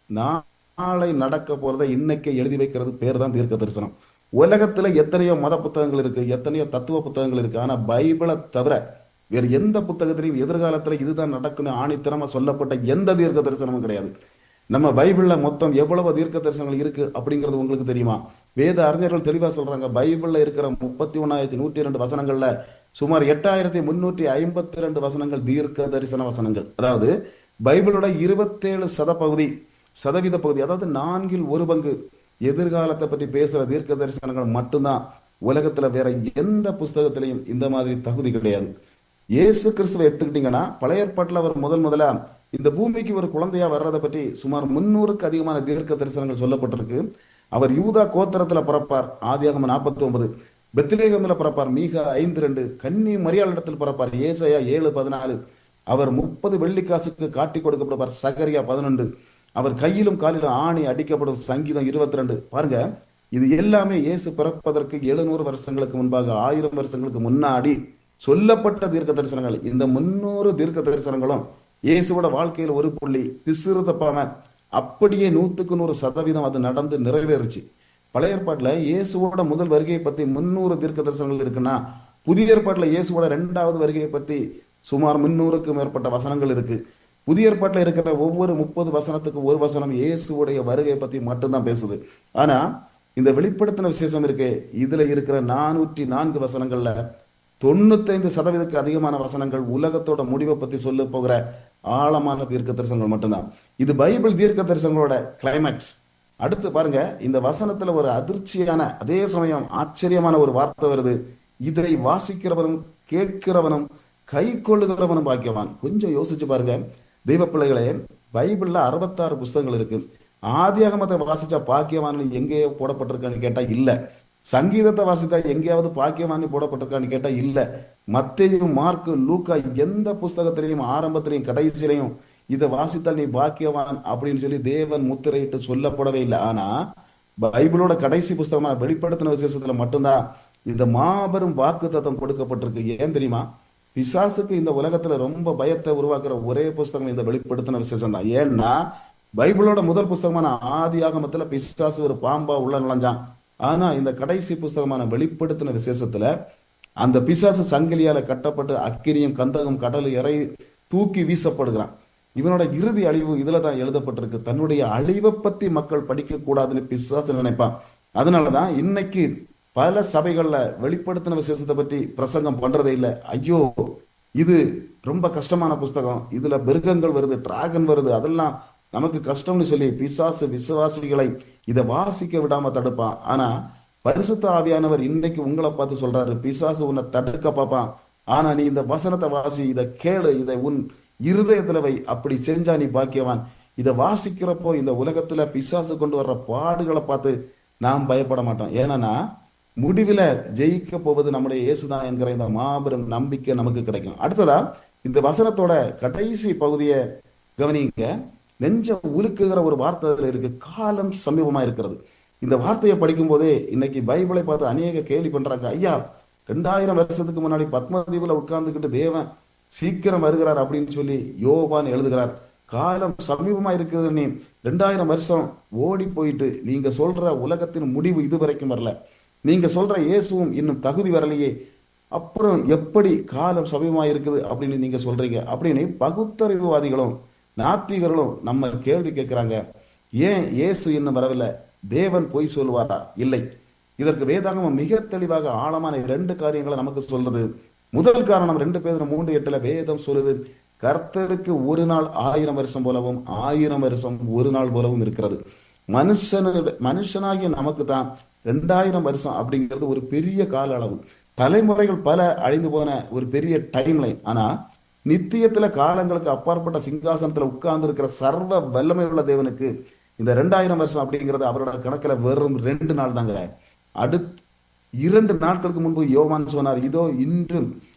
நாளை நடக்க போறதை இன்னைக்கு எழுதி வைக்கிறது பேர் தான் தீர்க்க தரிசனம் உலகத்துல எத்தனையோ மத புத்தகங்கள் இருக்கு எத்தனையோ தத்துவ புத்தகங்கள் இருக்கு ஆனா பைபிளை தவிர வேறு எந்த புத்தகத்திலையும் எதிர்காலத்துல இதுதான் நடக்கணும் ஆணித்தனமா சொல்லப்பட்ட எந்த தீர்க்க தரிசனமும் கிடையாது நம்ம பைபிள்ல மொத்தம் எவ்வளவு தீர்க்க தரிசனங்கள் இருக்கு அப்படிங்கிறது உங்களுக்கு தெரியுமா வேத அறிஞர்கள் தெளிவா சொல்றாங்க பைபிள்ல இருக்கிற முப்பத்தி ஒன்னாயிரத்தி நூற்றி இரண்டு வசனங்கள்ல சுமார் எட்டாயிரத்தி முன்னூற்றி ஐம்பத்தி ரெண்டு வசனங்கள் தீர்க்க தரிசன வசனங்கள் அதாவது பைபிளோட இருபத்தேழு சத பகுதி சதவீத பகுதி அதாவது நான்கில் ஒரு பங்கு எதிர்காலத்தை பற்றி பேசுற தீர்க்க தரிசனங்கள் மட்டும்தான் உலகத்துல வேற எந்த புஸ்தகத்திலையும் இந்த மாதிரி தகுதி கிடையாது இயேசு கிறிஸ்துவை எடுத்துக்கிட்டீங்கன்னா பழைய ஏற்பாட்டில் அவர் முதல் முதலா இந்த பூமிக்கு ஒரு குழந்தையா வர்றதை பற்றி சுமார் முன்னூறுக்கு அதிகமான தீர்க்க தரிசனங்கள் சொல்லப்பட்டிருக்கு அவர் யூதா கோத்திரத்துல பிறப்பார் ஆதியாகம நாற்பத்தி ஒன்பது பெத்லேகம்ல பிறப்பார் மீக ஐந்து ரெண்டு கன்னி மரியாளிடத்தில் பிறப்பார் ஏசையா ஏழு பதினாலு அவர் முப்பது வெள்ளிக்காசுக்கு காட்டி கொடுக்கப்படுவார் சகரியா பதினொன்று அவர் கையிலும் காலிலும் ஆணி அடிக்கப்படும் சங்கீதம் இருபத்தி ரெண்டு பாருங்க இது எல்லாமே இயேசு பிறப்பதற்கு எழுநூறு வருஷங்களுக்கு முன்பாக ஆயிரம் வருஷங்களுக்கு முன்னாடி சொல்லப்பட்ட தீர்க்க தரிசனங்கள் இந்த முன்னூறு தீர்க்க தரிசனங்களும் இயேசுவோட வாழ்க்கையில் ஒரு புள்ளி பிசுறு தப்பாம அப்படியே நூத்துக்கு நூறு சதவீதம் அது நடந்து நிறைவேறுச்சு பழைய ஏற்பாட்டுல இயேசுவோட முதல் வருகையை பத்தி முன்னூறு தீர்க்க தரிசனங்கள் இருக்குன்னா புதிய ஏற்பாட்டுல இயேசுவோட ரெண்டாவது வருகையை பத்தி சுமார் முன்னூறுக்கும் மேற்பட்ட வசனங்கள் இருக்கு புதிய ஏற்பாட்டில் இருக்கிற ஒவ்வொரு முப்பது வசனத்துக்கு ஒரு வசனம் இயேசுடைய வருகையை பத்தி மட்டும்தான் பேசுது ஆனா இந்த வெளிப்படுத்தின விசேஷம் இருக்கு இதுல இருக்கிற நானூற்றி நான்கு வசனங்கள்ல தொண்ணூத்தைந்து சதவீதத்துக்கு அதிகமான வசனங்கள் உலகத்தோட முடிவை பத்தி சொல்ல போகிற ஆழமான தீர்க்க தரிசனங்கள் மட்டும்தான் இது பைபிள் தீர்க்க தரிசனங்களோட கிளைமேக்ஸ் அடுத்து பாருங்க இந்த வசனத்துல ஒரு அதிர்ச்சியான அதே சமயம் ஆச்சரியமான ஒரு வார்த்தை வருது இதை வாசிக்கிறவனும் கேட்கிறவனும் கை கொள்ளுகிறவனும் பாக்கியவான் கொஞ்சம் யோசிச்சு பாருங்க தெய்வ பிள்ளைகளே பைபிள்ல அறுபத்தாறு புஸ்தகங்கள் இருக்கு ஆதியாகமத்தை வாசிச்சா பாக்கியவான் எங்கேயோ போடப்பட்டிருக்கான்னு கேட்டா இல்ல சங்கீதத்தை வாசித்தா எங்கேயாவது பாக்கியவானி போடப்பட்டிருக்கான்னு கேட்டா இல்ல மத்தேயும் மார்க்கு லூக்கா எந்த புஸ்தகத்திலையும் ஆரம்பத்திலையும் கடைசியிலையும் இதை வாசித்தால் நீ பாக்கியவான் அப்படின்னு சொல்லி தேவன் முத்திரையிட்டு சொல்லப்படவே இல்லை ஆனா பைபிளோட கடைசி புஸ்தகமான வெளிப்படுத்தின விசேஷத்துல மட்டும்தான் இந்த மாபெரும் வாக்கு தத்தம் கொடுக்கப்பட்டிருக்கு ஏன் தெரியுமா பிசாசுக்கு இந்த உலகத்துல ரொம்ப பயத்தை உருவாக்குற ஒரே புஸ்தகம் இந்த வெளிப்படுத்தின விசேஷம் தான் ஏன்னா பைபிளோட முதல் புஸ்தகமான ஆதி ஆகமத்துல பிசாசு ஒரு பாம்பா உள்ள நுழைஞ்சான் ஆனா இந்த கடைசி புஸ்தகமான வெளிப்படுத்தின விசேஷத்துல அந்த பிசாசு சங்கிலியால கட்டப்பட்டு அக்கிரியும் கந்தகம் கடல் இறை தூக்கி வீசப்படுகிறான் இவனோட இறுதி அழிவு இதுல தான் எழுதப்பட்டிருக்கு தன்னுடைய அழிவை பத்தி மக்கள் படிக்க கூடாதுன்னு பிசாசு நினைப்பான் அதனாலதான் இன்னைக்கு பல சபைகள்ல வெளிப்படுத்தின விசேஷத்தை பற்றி பிரசங்கம் பண்றதே இல்லை ஐயோ இது ரொம்ப கஷ்டமான புஸ்தகம் இதுல மிருகங்கள் வருது டிராகன் வருது அதெல்லாம் நமக்கு கஷ்டம்னு சொல்லி பிசாசு விசுவாசிகளை இதை வாசிக்க விடாம தடுப்பான் ஆனா பரிசுத்த ஆவியானவர் இன்னைக்கு உங்களை பார்த்து சொல்றாரு பிசாசு உன்னை தடுக்க பார்ப்பான் ஆனா நீ இந்த வசனத்தை வாசி இதை கேளு இதை உன் இருதயத்துல வை அப்படி செஞ்சா நீ பாக்கியவான் இதை வாசிக்கிறப்போ இந்த உலகத்துல பிசாசு கொண்டு வர்ற பாடுகளை பார்த்து நாம் பயப்பட மாட்டோம் ஏன்னா முடிவில் ஜெயிக்க போவது நம்முடைய இயேசுதான் என்கிற இந்த மாபெரும் நம்பிக்கை நமக்கு கிடைக்கும் அடுத்ததா இந்த வசனத்தோட கடைசி பகுதியை கவனிங்க நெஞ்ச உலுக்குகிற ஒரு வார்த்தை அதுல இருக்கு காலம் சமீபமா இருக்கிறது இந்த வார்த்தையை படிக்கும் போதே இன்னைக்கு பைபிளை பார்த்து அநேக கேள்வி பண்றாங்க ஐயா ரெண்டாயிரம் வருஷத்துக்கு முன்னாடி பத்மதீபுல உட்கார்ந்துக்கிட்டு தேவன் சீக்கிரம் வருகிறார் அப்படின்னு சொல்லி யோவான் எழுதுகிறார் காலம் சமீபமா இருக்குது நீ ரெண்டாயிரம் வருஷம் ஓடி போயிட்டு நீங்க சொல்ற உலகத்தின் முடிவு இதுவரைக்கும் வரல நீங்க சொல்ற இயேசுவும் இன்னும் தகுதி வரலையே அப்புறம் எப்படி காலம் சமீபமா இருக்குது அப்படின்னு நீங்க சொல்றீங்க அப்படின்னு பகுத்தறிவுவாதிகளும் நாத்திகர்களும் நம்ம கேள்வி கேட்கிறாங்க ஏன் இயேசு இன்னும் வரவில்லை தேவன் பொய் சொல்வாரா இல்லை இதற்கு வேதாகமம் மிக தெளிவாக ஆழமான இரண்டு காரியங்களை நமக்கு சொல்றது முதல் காரணம் ரெண்டு பேர் மூன்று எட்டுல வேதம் சொல்லுது கர்த்தருக்கு ஒரு நாள் ஆயிரம் வருஷம் போலவும் ஆயிரம் வருஷம் ஒரு நாள் போலவும் இருக்கிறது மனுஷன மனுஷனாகிய நமக்கு தான் ரெண்டாயிரம் வருஷம் அப்படிங்கிறது ஒரு பெரிய கால அளவு தலைமுறைகள் பல அழிந்து போன ஒரு பெரிய டைம் லைன் ஆனா நித்தியத்துல காலங்களுக்கு அப்பாற்பட்ட சிங்காசனத்துல உட்கார்ந்து இருக்கிற சர்வ வல்லமை உள்ள தேவனுக்கு இந்த ரெண்டாயிரம் வருஷம் அப்படிங்கிறது அவரோட கணக்குல வெறும் ரெண்டு நாள் தாங்க அடுத் இரண்டு நாட்களுக்கு முன்பு யோவான் சொன்னார் இதோ இன்றும்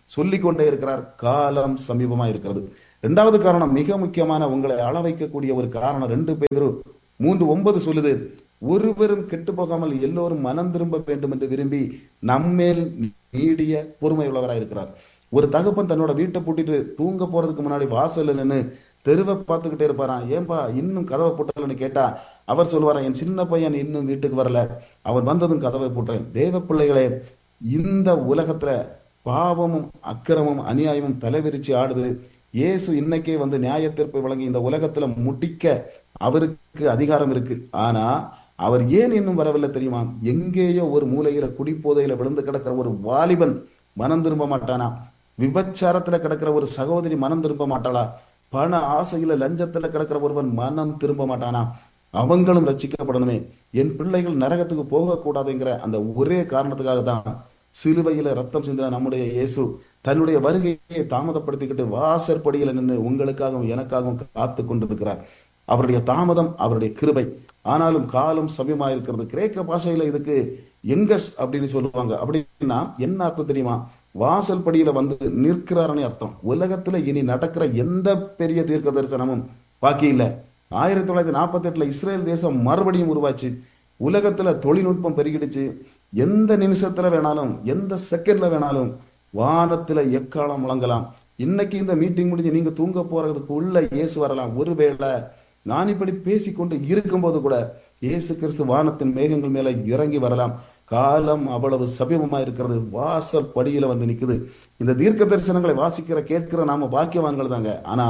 சொல்லிக் கொண்டே இருக்கிறார் காலம் சமீபமா இருக்கிறது இரண்டாவது காரணம் மிக முக்கியமான உங்களை அள வைக்கக்கூடிய ஒரு காரணம் ரெண்டு பேர் மூன்று ஒன்பது சொல்லுது ஒருவரும் கெட்டு போகாமல் எல்லோரும் மனம் திரும்ப வேண்டும் என்று விரும்பி நம்மேல் நீடிய பொறுமை உள்ளவராய் இருக்கிறார் ஒரு தகப்பன் தன்னோட வீட்டை பூட்டிட்டு தூங்க போறதுக்கு முன்னாடி வாசல்ல நின்னு தெருவை பார்த்துக்கிட்டே இருப்பாராம் ஏன்பா இன்னும் கதவை போட்டலன்னு கேட்டா அவர் சொல்லுவாராம் என் சின்ன பையன் இன்னும் வீட்டுக்கு வரல அவன் வந்ததும் கதவை போட்டேன் தேவ பிள்ளைகளே இந்த உலகத்துல பாவமும் அக்கிரமும் அநியாயமும் தலைவிரிச்சு ஆடுது இயேசு இன்னைக்கே வந்து நியாயத்தீர்ப்பை வழங்கி இந்த உலகத்துல முட்டிக்க அவருக்கு அதிகாரம் இருக்கு ஆனா அவர் ஏன் இன்னும் வரவில்லை தெரியுமா எங்கேயோ ஒரு மூலையில குடிப்போதையில விழுந்து கிடக்கிற ஒரு வாலிபன் மனம் திரும்ப மாட்டானா விபச்சாரத்துல கிடக்கிற ஒரு சகோதரி மனம் திரும்ப மாட்டாளா பண ஆசையில லஞ்சத்துல கிடக்கிற ஒருவன் மனம் திரும்ப மாட்டானா அவங்களும் ரட்சிக்கப்படணுமே என் பிள்ளைகள் நரகத்துக்கு போகக்கூடாதுங்கிற அந்த ஒரே காரணத்துக்காக தான் சிலுவையில ரத்தம் சிந்தின நம்முடைய இயேசு தன்னுடைய வருகையை தாமதப்படுத்திக்கிட்டு வாசற்படியில நின்று உங்களுக்காகவும் எனக்காகவும் காத்து கொண்டிருக்கிறார் அவருடைய தாமதம் அவருடைய கிருபை ஆனாலும் காலம் சமயமா இருக்கிறது கிரேக்க பாஷையில இதுக்கு எங்கஸ் அப்படின்னு சொல்லுவாங்க அப்படின்னா என்ன அர்த்தம் தெரியுமா வாசல் படியில வந்து நிற்கிறாருன்னு அர்த்தம் உலகத்துல இனி நடக்கிற எந்த பெரிய தீர்க்க தரிசனமும் பாக்கி இல்ல ஆயிரத்தி தொள்ளாயிரத்தி நாற்பத்தி எட்டுல இஸ்ரேல் தேசம் மறுபடியும் உருவாச்சு உலகத்துல தொழில்நுட்பம் பெருகிடுச்சு எந்த நிமிஷத்துல வேணாலும் எந்த செகண்ட்ல வேணாலும் வானத்துல எக்காலம் முழங்கலாம் இன்னைக்கு இந்த மீட்டிங் முடிஞ்சு நீங்க தூங்க போறதுக்கு உள்ள இயேசு வரலாம் ஒருவேளை நான் இப்படி பேசிக்கொண்டு இருக்கும்போது கூட இயேசு கிறிஸ்து வானத்தின் மேகங்கள் மேல இறங்கி வரலாம் காலம் அவ்வளவு சமீபமா இருக்கிறது வாசல் படியில வந்து நிக்குது இந்த தீர்க்க தரிசனங்களை வாசிக்கிற கேட்கிற நாம பாக்கியவான்கள் தாங்க ஆனா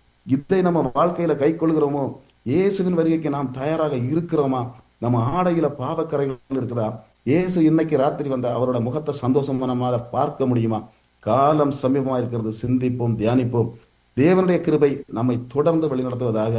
இதை நம்ம வாழ்க்கையில கை கொள்கிறோமோ இயேசுவின் வருகைக்கு நாம் தயாராக இருக்கிறோமா நம்ம ஆடையில பாவக்கரைகள் இருக்குதா இயேசு இன்னைக்கு ராத்திரி வந்த அவரோட முகத்தை சந்தோஷமா நம்மால பார்க்க முடியுமா காலம் சமீபமா இருக்கிறது சிந்திப்போம் தியானிப்போம் தேவனுடைய கிருபை நம்மை தொடர்ந்து வழிநடத்துவதாக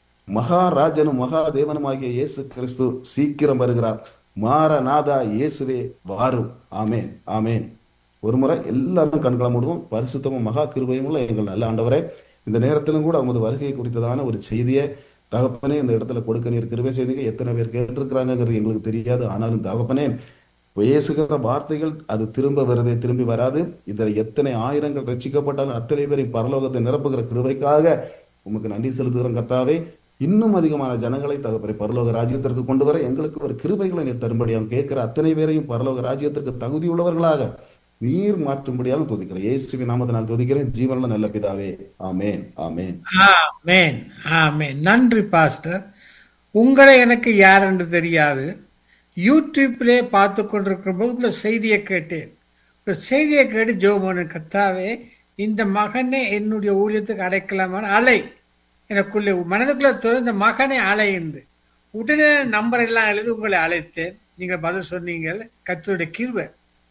மகாராஜனும் மகாதேவனுமாகிய இயேசு கிறிஸ்து சீக்கிரம் வருகிறார் மாரநாதா இயேசுவே வாரும் ஆமேன் ஆமேன் ஒரு முறை எல்லாரும் கண்களை மூடுவோம் பரிசுத்தமும் மகா கிருபையும் உள்ள எங்கள் நல்ல ஆண்டவரே இந்த நேரத்திலும் கூட உமது வருகை குறித்ததான ஒரு செய்தியை தகப்பனே இந்த இடத்துல கொடுக்க நீர் கிருபை செய்திங்க எத்தனை பேர் கேட்டிருக்கிறாங்கிறது எங்களுக்கு தெரியாது ஆனாலும் தகப்பனே பேசுகிற வார்த்தைகள் அது திரும்ப வருதே திரும்பி வராது இதில் எத்தனை ஆயிரங்கள் ரசிக்கப்பட்டாலும் அத்தனை பேரை பரலோகத்தை நிரப்புகிற கிருபைக்காக உமக்கு நன்றி செலுத்துகிறோம் கர்த்தாவே இன்னும் அதிகமான ஜனங்களை தகப்பரை பரலோக ராஜ்யத்திற்கு கொண்டு வர எங்களுக்கு ஒரு கிருபைகளை நீர் தரும்படியாக கேட்கிற அத்தனை பேரையும் பரலோக ராஜ்யத்திற்கு தகுதி உள்ளவர்களாக நீர் மாற்றும்படியாக துதிக்கிறேன் இயேசுவின் நாமத்தை நான் துதிக்கிறேன் ஜீவனில் நல்ல பிதாவே ஆமேன் ஆமேன் ஆமேன் ஆமேன் நன்றி பாஸ்டர் உங்களை எனக்கு யார் என்று தெரியாது யூடியூப்லே பார்த்து கொண்டிருக்கிற போது உள்ள செய்தியை கேட்டேன் ஒரு செய்தியை கேட்டு ஜோமோனு கத்தாவே இந்த மகனை என்னுடைய ஊழியத்துக்கு அடைக்கலாமான அலை எனக்குள்ளே மனதுக்குள்ள தோணும் இந்த மகனை அலை என்று உடனே நம்பர் எல்லாம் எழுதி உங்களை அழைத்தேன் நீங்கள் பதில் சொன்னீங்க கத்தருடைய கிருவை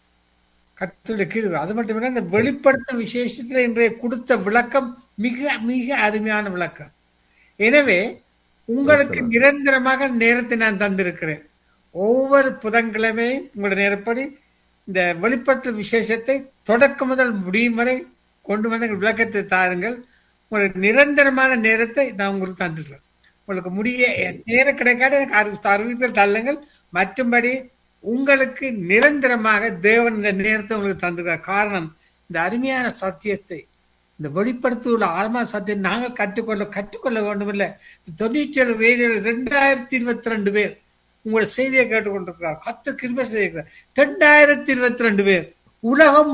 கத்தருடைய கிருவை அது மட்டும் இல்லை இந்த வெளிப்படுத்தும் விசேஷத்தில் இன்றைய கொடுத்த விளக்கம் மிக மிக அருமையான விளக்கம் எனவே உங்களுக்கு நிரந்தரமாக நேரத்தை நான் தந்திருக்கிறேன் ஒவ்வொரு புதன்கிழமையும் உங்களுடைய நேரப்படி இந்த வெளிப்பட்டு விசேஷத்தை தொடக்கம் முதல் முடியும் வரை கொண்டு வந்து விளக்கத்தை தாருங்கள் உங்களுக்கு நிரந்தரமான நேரத்தை நான் உங்களுக்கு தந்துடுறேன் உங்களுக்கு முடிய நேரம் கிடைக்காத எனக்கு அறிவி அறிவித்தல் தள்ளுங்கள் மற்றும்படி உங்களுக்கு நிரந்தரமாக தேவன் இந்த நேரத்தை உங்களுக்கு தந்துருக்கார் காரணம் இந்த அருமையான சத்தியத்தை இந்த வெளிப்படுத்துள்ள ஆழ்மா சத்தியம் நாங்கள் கற்றுக்கொள்ள கற்றுக்கொள்ள வேண்டும் இல்லை தொண்ணூற்றி ஏழு ரேடியோ ரெண்டாயிரத்தி இருபத்தி ரெண்டு பேர் உங்களோட செய்தியை கேட்டுக்கொண்டிருக்கிறார் கத்து கிருப செய்திருக்கிறார் ரெண்டாயிரத்தி இருபத்தி ரெண்டு பேர் உலகம்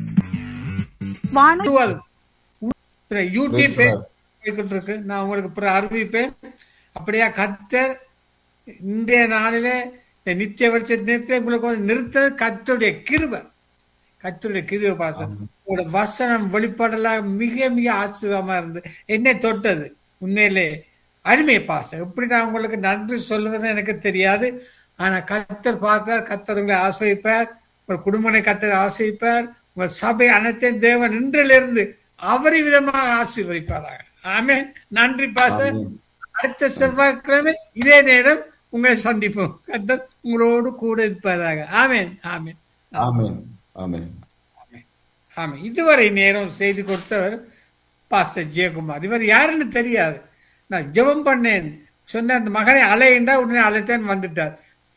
முழுவதும் யூடியூப் போய்கிட்டு இருக்கு நான் உங்களுக்கு பிறகு அறிவிப்பேன் அப்படியா கத்தர் இன்றைய நாளில இந்த நித்திய வருஷ நேரத்தில் உங்களுக்கு வந்து நிறுத்தது கத்தருடைய கிருப கத்தருடைய கிருப பாசம் உங்களோட வசனம் வெளிப்பாடெல்லாம் மிக மிக ஆச்சரியமா இருந்து என்னை தொட்டது உண்மையிலே அருமை பாசம் எப்படி நான் உங்களுக்கு நன்றி சொல்லுவதுன்னு எனக்கு தெரியாது ஆனா கத்தர் பார்ப்பார் கத்தர் உங்களை ஆசிரிப்பார் உங்கள் குடும்பனை கத்தர் ஆசிரிப்பார் உங்கள் சபை அனைத்தையும் தேவன் இன்றிலிருந்து அவரி விதமாக ஆசீர்வதிப்பாராக ஆமே நன்றி பாச அடுத்த செவ்வாய்க்கிழமை இதே நேரம் உங்களை சந்திப்போம் கத்தர் உங்களோடு கூட இருப்பதாக ஆமேன் ஆமேன் ஆமேன் ஆமேன் ஆமா இதுவரை நேரம் செய்து கொடுத்தவர் பாஸ்டர் ஜெயக்குமார் இவர் யாருன்னு தெரியாது நான் ஜெபம் பண்ணேன் சொன்ன அந்த மகனை அலையின்றா உடனே அழைத்தேன் வந்துட்டார்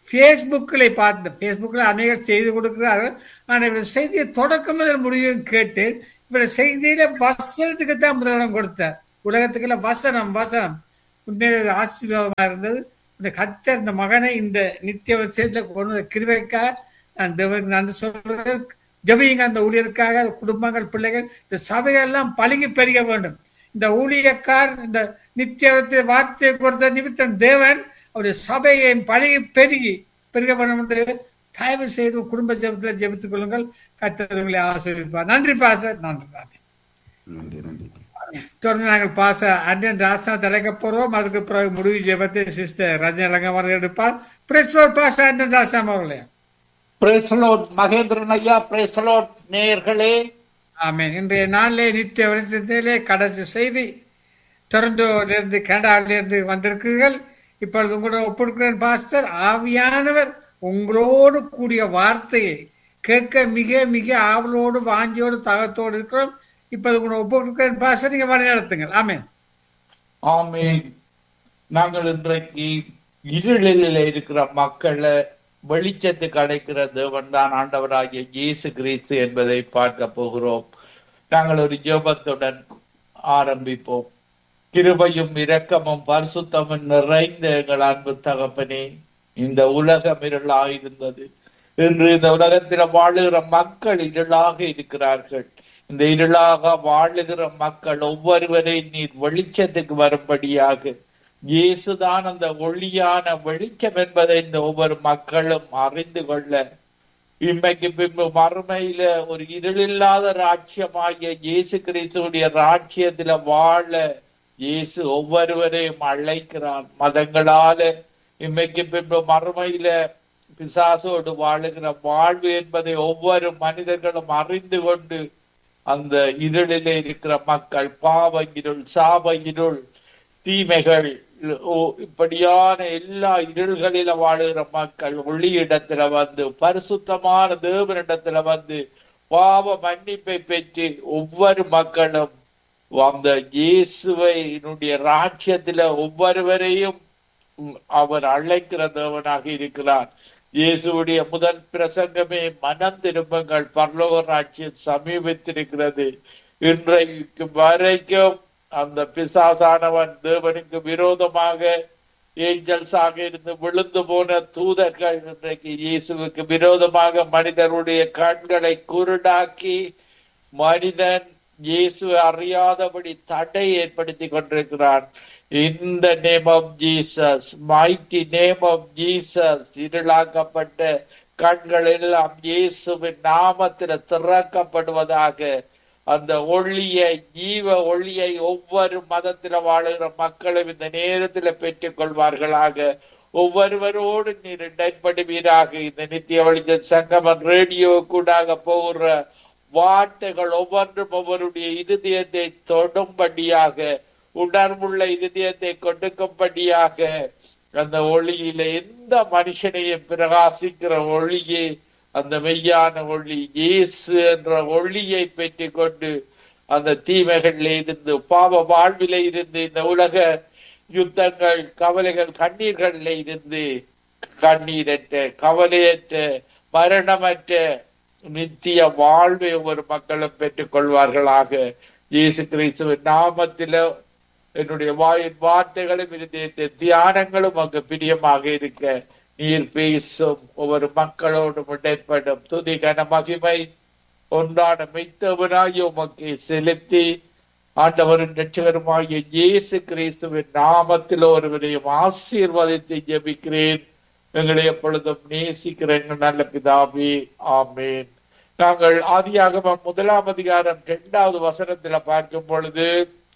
ஃபேஸ்புக்கில் பார்த்து ஃபேஸ்புக்கில் அநேகர் செய்தி கொடுக்கிறார்கள் ஆனால் இவருடைய செய்தியை தொடக்கம் முதல் முடிவும் கேட்டேன் இவருடைய செய்தியில வசனத்துக்கு தான் முதலிடம் கொடுத்தார் உலகத்துக்குள்ள வசனம் வசனம் உண்மையிலே ஒரு ஆசீர்வாதமா இருந்தது இந்த கத்தர் இந்த மகனை இந்த நித்திய விஷயத்துல கொண்டு வந்த கிருபைக்காக நான் தேவனுக்கு நன்றி சொல்றேன் ஜபியுங்க அந்த ஊழியருக்காக அந்த குடும்பங்கள் பிள்ளைகள் இந்த சபைகள் எல்லாம் பழுகி பெருக வேண்டும் இந்த ஊழியக்கார் இந்த நித்திய வார்த்தையை கொடுத்த நிமித்தம் தேவன் அவருடைய சபையை பழகி பெருகி பெருக வேண்டும் என்று தயவு செய்து குடும்ப ஜெபத்தில் ஜெபித்துக் கொள்ளுங்கள் கத்தர்களை ஆசிரியப்பார் நன்றி பாச நன்றி நன்றி நன்றி நன்றி தொடர்ந்து நாங்கள் பாச அண்ணன் ராசா தலைக்க போறோம் அதுக்கு பிறகு முடிவு ஜெபத்தை சிஸ்டர் ரஜினி அலங்கமாக எடுப்பார் பிரச்சோர் பாச அண்ணன் ராசாம் அவர்களே பிரேசலோட் மகேந்திரன் ஐயா பிரேசலோட் நேயர்களே ஆமென் இன்றைய நாளிலே நித்திய வெளிச்சத்திலே கடைசி செய்தி டொரண்டோவிலிருந்து கனடாவிலிருந்து வந்திருக்கிறீர்கள் இப்பொழுது உங்களோட ஒப்புடுக்கிறேன் பாஸ்டர் ஆவியானவர் உங்களோடு கூடிய வார்த்தையை கேட்க மிக மிக ஆவலோடு வாஞ்சியோடு தகத்தோடு இருக்கிறோம் இப்போது உங்களோட ஒப்புடுக்கிறேன் பாஸ்டர் நீங்க வழி நடத்துங்கள் ஆமென் ஆமீன் நாங்கள் இன்றைக்கு இருளில் இருக்கிற மக்களை வெளிச்சத்துக்கு அடைக்கிற தேவன் தான் ஆண்டவராகிய இயேசு கிறிஸ்து என்பதை பார்க்க போகிறோம் நாங்கள் ஒரு ஜெபத்துடன் ஆரம்பிப்போம் கிருபையும் இரக்கமும் பரிசுத்தமும் நிறைந்த எங்கள் அன்பு தகப்பனே இந்த உலகம் இருளாயிருந்தது இன்று இந்த உலகத்தில் வாழுகிற மக்கள் இருளாக இருக்கிறார்கள் இந்த இருளாக வாழுகிற மக்கள் ஒவ்வொருவரை நீர் வெளிச்சத்துக்கு வரும்படியாக இயேசுதான் அந்த ஒளியான வெளிச்சம் என்பதை இந்த ஒவ்வொரு மக்களும் அறிந்து கொள்ள இன்றைக்கு பின்பு மறுமையில ஒரு இருளில்லாத ராட்சியமாகிய இயேசு கிறிஸ்துடைய ராட்சியத்துல வாழ இயேசு ஒவ்வொருவரையும் அழைக்கிறார் மதங்களால இன்றைக்கு பின்பு மறுமையில பிசாசோடு வாழுகிற வாழ்வு என்பதை ஒவ்வொரு மனிதர்களும் அறிந்து கொண்டு அந்த இருளிலே இருக்கிற மக்கள் பாவ இருள் சாப இருள் தீமைகள் ஓ- இப்படியான எல்லா இருள்களில வாழுகிற மக்கள் ஒளியிடத்துல வந்து பரிசுத்தமான தேவனிடத்துல வந்து பாவ மன்னிப்பை பெற்று ஒவ்வொரு மக்களும் அந்த இயேசுவை என்னுடைய ராட்சியத்துல ஒவ்வொருவரையும் உம், அவர் அழைக்கிற தேவனாக இருக்கிறார் இயேசுவுடைய முதல் பிரசங்கமே மனம் திரும்புங்கள் பரலோக ராட்சியம் சமீபித்திருக்கிறது இன்றைக்கு வரைக்கும் அந்த பிசாசானவன் தேவனுக்கு விரோதமாக ஏஞ்சல்ஸாக இருந்து விழுந்து போன தூதர்கள் இன்றைக்கு இயேசுவுக்கு விரோதமாக மனிதருடைய கண்களை குருடாக்கி மனிதன் இயேசு அறியாதபடி தடை ஏற்படுத்தி கொண்டிருக்கிறான் இந்த name of Jesus mighty name of Jesus இருளாக்கப்பட்ட கண்கள் எல்லாம் இயேசுவின் நாமத்தில் திறக்கப்படுவதாக அந்த ஒளியை ஜீவ ஒளியை ஒவ்வொரு மதத்தில வாழுகிற மக்களும் இந்த நேரத்துல பெற்றுக் கொள்வார்களாக ஒவ்வொருவரோடு நீர் இடைப்படுவீராக இந்த நித்திய வெளிச்ச சங்கமம் ரேடியோ கூடாக போகிற வார்த்தைகள் ஒவ்வொன்றும் ஒவ்வொருடைய இருதயத்தை தொடும்படியாக உணர்வுள்ள இருதயத்தை கொடுக்கும்படியாக அந்த ஒளியில எந்த மனுஷனையும் பிரகாசிக்கிற ஒளியே அந்த மெய்யான ஒளி இயேசு என்ற ஒளியை பெற்றுக் கொண்டு அந்த தீமைகளில் இருந்து பாவ வாழ்வில இருந்து இந்த உலக யுத்தங்கள் கவலைகள் கண்ணீர்களில் இருந்து கண்ணீரற்ற கவலையற்ற மரணமற்ற நித்திய வாழ்வை ஒவ்வொரு மக்களும் பெற்றுக் கொள்வார்களாக இயேசு கிறிஸ்துவின் நாமத்தில என்னுடைய வாயின் வார்த்தைகளும் இருதயத்தை தியானங்களும் அங்கு பிரியமாக இருக்க நீர் பேசும் ஒவ்வொரு மக்களோடும் இடைப்படும் துதி கன மகிமை ஒன்றான மெய்த்தவனாய் உமக்கு செலுத்தி ஆண்டவரின் ரட்சகருமாகிய இயேசு கிறிஸ்துவின் நாமத்தில் ஒருவரையும் ஆசீர்வதித்து ஜெபிக்கிறேன் எங்களை எப்பொழுதும் நேசிக்கிற எங்கள் நல்ல பிதாவே ஆமேன் நாங்கள் ஆதியாகமம் முதலாம் அதிகாரம் இரண்டாவது வசனத்துல பார்க்கும் பொழுது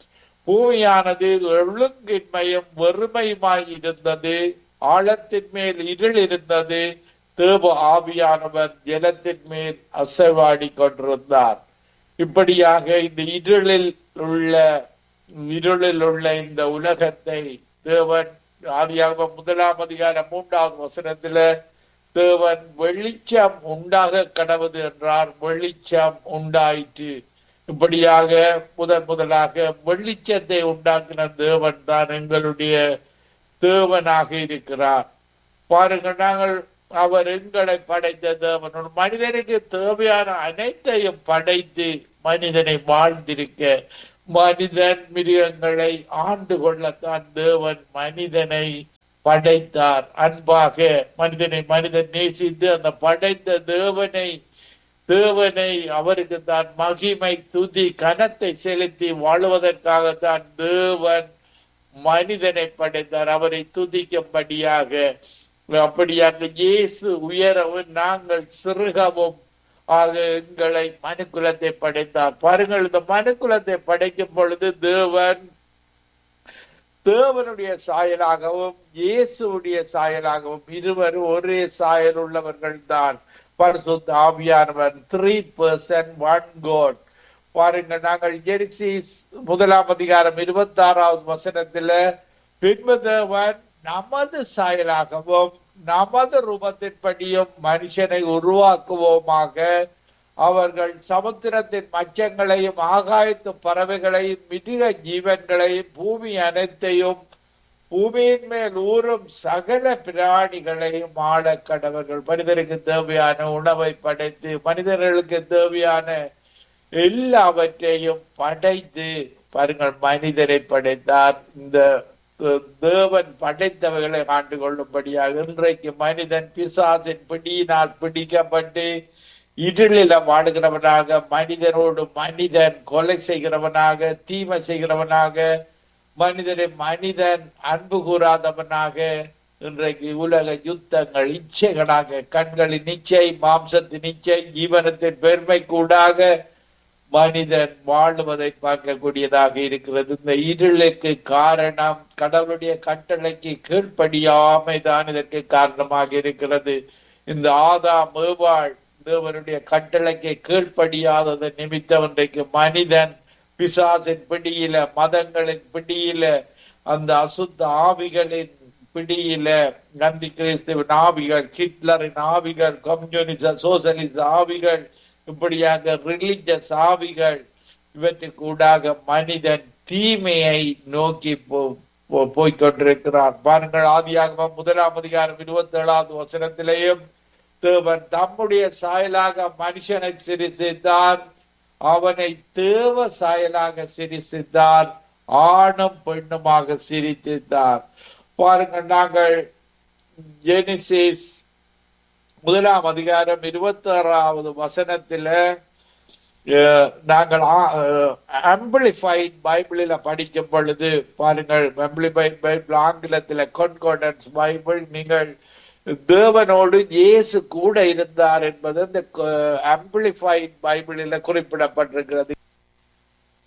பூமியானது ஒழுங்கின்மையும் வெறுமையுமாய் இருந்தது ஆழத்தின் மேல் இருள் இருந்தது தேவ ஆவியானவர் ஜலத்தின் மேல் அசைவாடி கொண்டிருந்தார் இப்படியாக இந்த இருளில் உள்ள இருளில் உள்ள இந்த உலகத்தை தேவன் ஆதியாக முதலாம் அதிகாரம் மூன்றாவது வசனத்துல தேவன் வெளிச்சம் உண்டாக கடவுது என்றார் வெளிச்சம் உண்டாயிற்று இப்படியாக முதன் முதலாக வெளிச்சத்தை உண்டாக்கின தேவன் தான் எங்களுடைய தேவனாக இருக்கிறார் பாருங்கள் நாங்கள் அவர் எங்களை படைத்த தேவன் ஒரு மனிதனுக்கு தேவையான அனைத்தையும் படைத்து மனிதனை வாழ்ந்திருக்க மனிதன் மிருகங்களை ஆண்டு கொள்ளத்தான் தேவன் மனிதனை படைத்தார் அன்பாக மனிதனை மனிதன் நேசித்து அந்த படைத்த தேவனை தேவனை அவருக்கு தான் மகிமை துதி கனத்தை செலுத்தி வாழுவதற்காகத்தான் தேவன் மனிதனை படைத்தார் அவரை துதிக்கும்படியாக அப்படியாக இயேசு உயரவும் நாங்கள் சிறுகவும் ஆக எங்களை மனுக்குலத்தை படைத்தார் பாருங்கள் இந்த மனுக்குலத்தை படைக்கும் பொழுது தேவன் தேவனுடைய சாயலாகவும் இயேசுடைய சாயலாகவும் இருவரும் ஒரே சாயல் உள்ளவர்கள் தான் பரிசுத்த ஆவியானவர் த்ரீ பர்சன் ஒன் கோட் பாருங்க நாங்கள் ஜெரிசிஸ் முதலாம் அதிகாரம் இருபத்தி ஆறாவது வசனத்துல பின்பு தேவன் நமது சாயலாகவும் நமது ரூபத்தின்படியும் மனுஷனை உருவாக்குவோமாக அவர்கள் சமுத்திரத்தின் மச்சங்களையும் ஆகாயத்து பறவைகளையும் மிருக ஜீவன்களையும் பூமி அனைத்தையும் பூமியின் மேல் ஊறும் சகல பிராணிகளையும் ஆள கடவர்கள் மனிதருக்கு தேவையான உணவை படைத்து மனிதர்களுக்கு தேவையான எல்லாவற்றையும் படைத்து பாருங்கள் மனிதரை படைத்தார் இந்த தேவன் படைத்தவைகளை ஆண்டு கொள்ளும்படியாக இன்றைக்கு மனிதன் பிசாசின் பிடியினால் பிடிக்கப்பட்டு இருளில வாடுகிறவனாக மனிதனோடு மனிதன் கொலை செய்கிறவனாக தீமை செய்கிறவனாக மனிதனை மனிதன் அன்பு கூறாதவனாக இன்றைக்கு உலக யுத்தங்கள் இச்சைகளாக கண்களின் இச்சை மாம்சத்தின் இச்சை ஜீவனத்தின் பெருமை கூடாக மனிதன் வாழுவதை பார்க்கக்கூடியதாக இருக்கிறது இந்த இருளுக்கு காரணம் கடவுளுடைய கட்டளைக்கு கீழ்ப்படியாமை தான் இதற்கு காரணமாக இருக்கிறது இந்த ஆதா மேவாள் தேவனுடைய கட்டளைக்கு கீழ்ப்படியாதது நிமித்தம் இன்றைக்கு மனிதன் பிசாசின் பிடியில மதங்களின் பிடியில அந்த அசுத்த ஆவிகளின் பிடியில நந்தி கிறிஸ்துவின் ஆவிகள் ஹிட்லரின் ஆவிகள் கம்யூனிச சோசலிச ஆவிகள் இப்படியாக ரிலிஜியஸ் ஆவிகள் இவற்றுக்கு ஊடாக மனிதன் தீமையை நோக்கி போய்கொண்டிருக்கிறார் பாருங்கள் ஆதியாக முதலாம் அதிகாரம் இருபத்தி ஏழாவது வசனத்திலேயும் தேவன் தம்முடைய சாயலாக மனுஷனை சிரிசித்தார் அவனை தேவ சாயலாக சிரிசித்தார் ஆணும் பெண்ணுமாக சிரித்தித்தார் பாருங்கள் நாங்கள் ஜெனிசிஸ் முதலாம் அதிகாரம் இருபத்தி ஆறாவது வசனத்துல நாங்கள் ஆம்பிளிஃபைட் பைபிளில படிக்கும் பொழுது பாருங்கள் ஆம்பிளிஃபைட் பைபிள் ஆங்கிலத்துல கொன்கோடன்ஸ் பைபிள் நீங்கள் தேவனோடு இயேசு கூட இருந்தார் என்பது இந்த ஆம்பிளிஃபைட் பைபிளில குறிப்பிடப்பட்டிருக்கிறது